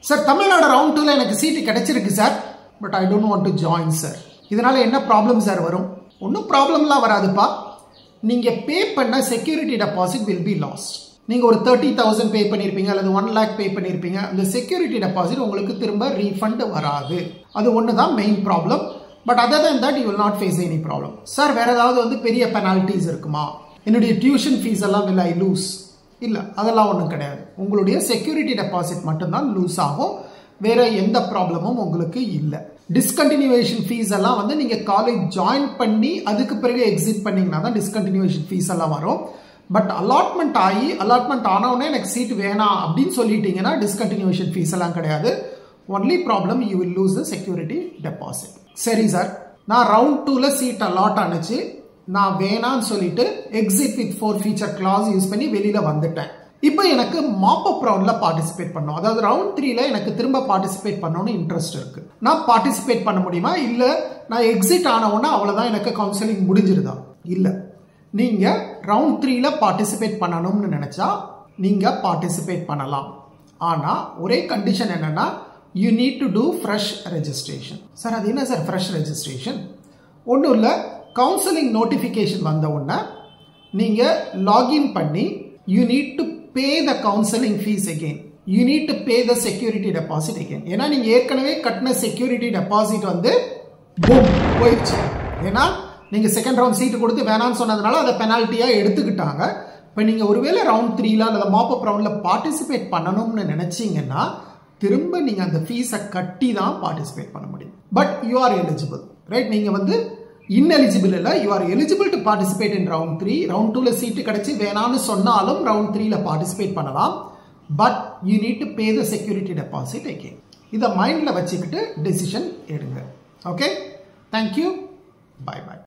sir Tamil Nadu round டூல எனக்கு seat கிடைச்சிருக்கு sir but I don't want to join sir இதனால என்ன ப்ராப்ளம் சார் வரும் ஒன்றும் ப்ராப்ளம்லாம் வராதுப்பா நீங்கள் பே பண்ண security deposit will be lost நீங்கள் ஒரு தேர்ட்டி தௌசண்ட் பே பண்ணியிருப்பீங்க அல்லது ஒன் லேக் பே பண்ணியிருப்பீங்க அந்த செக்யூரிட்டி டெபாசிட் உங்களுக்கு திரும்ப ரீஃபண்ட் வராது அது ஒன்று தான் main problem but other than that you will not face any problem sir வேற ஏதாவது வந்து பெரிய பெனால்ட்டிஸ் இருக்குமா என்னுடைய டியூஷன் ஃபீஸ் எல்லாம் வில் ஐ லூஸ் இல்லை அதெல்லாம் ஒன்றும் கிடையாது உங்களுடைய செக்யூரிட்டி டெபாசிட் மட்டும்தான் லூஸ் ஆகும் வேற எந்த ப்ராப்ளமும் உங்களுக்கு இல்லை டிஸ்கண்டினியூவேஷன் ஃபீஸ் எல்லாம் வந்து நீங்கள் காலேஜ் ஜாயின் பண்ணி அதுக்கு பிறகு எக்ஸிட் பண்ணீங்கன்னா தான் டிஸ்கண்டினியூவேஷன் ஃபீஸ் எல்லாம் வரும் பட் அலாட்மெண்ட் ஆகி அலாட்மெண்ட் ஆனவுடனே எனக்கு சீட் வேணாம் அப்படின்னு சொல்லிட்டீங்கன்னா டிஸ்கண்டினியூவேஷன் ஃபீஸ் எல்லாம் கிடையாது only problem you will lose the security deposit சரி சார் நான் ரவுண்ட் டூவில் சீட் அலாட் ஆனிச்சு நான் வேணான்னு சொல்லிட்டு exit with for future class use பண்ணி வெளியில் வந்துட்டேன் இப்போ எனக்கு மாப் அப் ரவுண்டில் பார்ட்டிசிபேட் பண்ணும் அதாவது ரவுண்ட் த்ரீல எனக்கு திரும்ப பார்ட்டிசிபேட் பண்ணணும்னு இன்ட்ரெஸ்ட் இருக்கு நான் பார்ட்டிசிபேட் பண்ண முடியுமா இல்லை நான் எக்ஸிட் ஆன உடனே அவ்வளோதான் எனக்கு கவுன்சிலிங் முடிஞ்சிருதா இல்லை நீங்கள் ரவுண்ட் த்ரீல பார்ட்டிசிபேட் பண்ணணும்னு நினச்சா நீங்கள் பார்ட்டிசிபேட் பண்ணலாம் ஆனால் ஒரே கண்டிஷன் என்னன்னா you need to do fresh registration sir அது என்ன சார் ஃப்ரெஷ் ரெஜிஸ்ட்ரேஷன் ஒன்றும் இல்லை கவுன்சிலிங் நோட்டிஃபிகேஷன் வந்த உடனே நீங்கள் லாகின் பண்ணி you need to pay the counselling fees again you need to pay the security deposit again ஏன்னா நீங்கள் ஏற்கனவே கட்டின செக்யூரிட்டி டெபாசிட் வந்து boom, போயிடுச்சு ஏன்னா நீங்கள் செகண்ட் ரவுண்ட் சீட்டு கொடுத்து வேணாம்னு சொன்னதுனால அதை பெனால்ட்டியாக எடுத்துக்கிட்டாங்க இப்போ நீங்கள் ஒருவேளை ரவுண்ட் த்ரீல அல்லது மாப்பப் ரவுண்டில் பார்ட்டிசிபேட் பண்ணணும்னு நினச்சிங்கன்னா திரும்ப நீங்கள் அந்த ஃபீஸை கட்டி தான் பார்ட்டிசிபேட் பண்ண முடியும் but you are eligible right நீங்கள் வந்து ineligible இல்லை you are eligible to participate in round three round டூவில் சீட்டு கிடைச்சி வேணாம்னு சொன்னாலும் ரவுண்ட் த்ரீல பார்ட்டிசிபேட் பண்ணலாம் but you need to pay the security deposit again இதை மைண்டில் வச்சுக்கிட்டு டெசிஷன் எடுங்க ஓகே தேங்க்யூ பை பை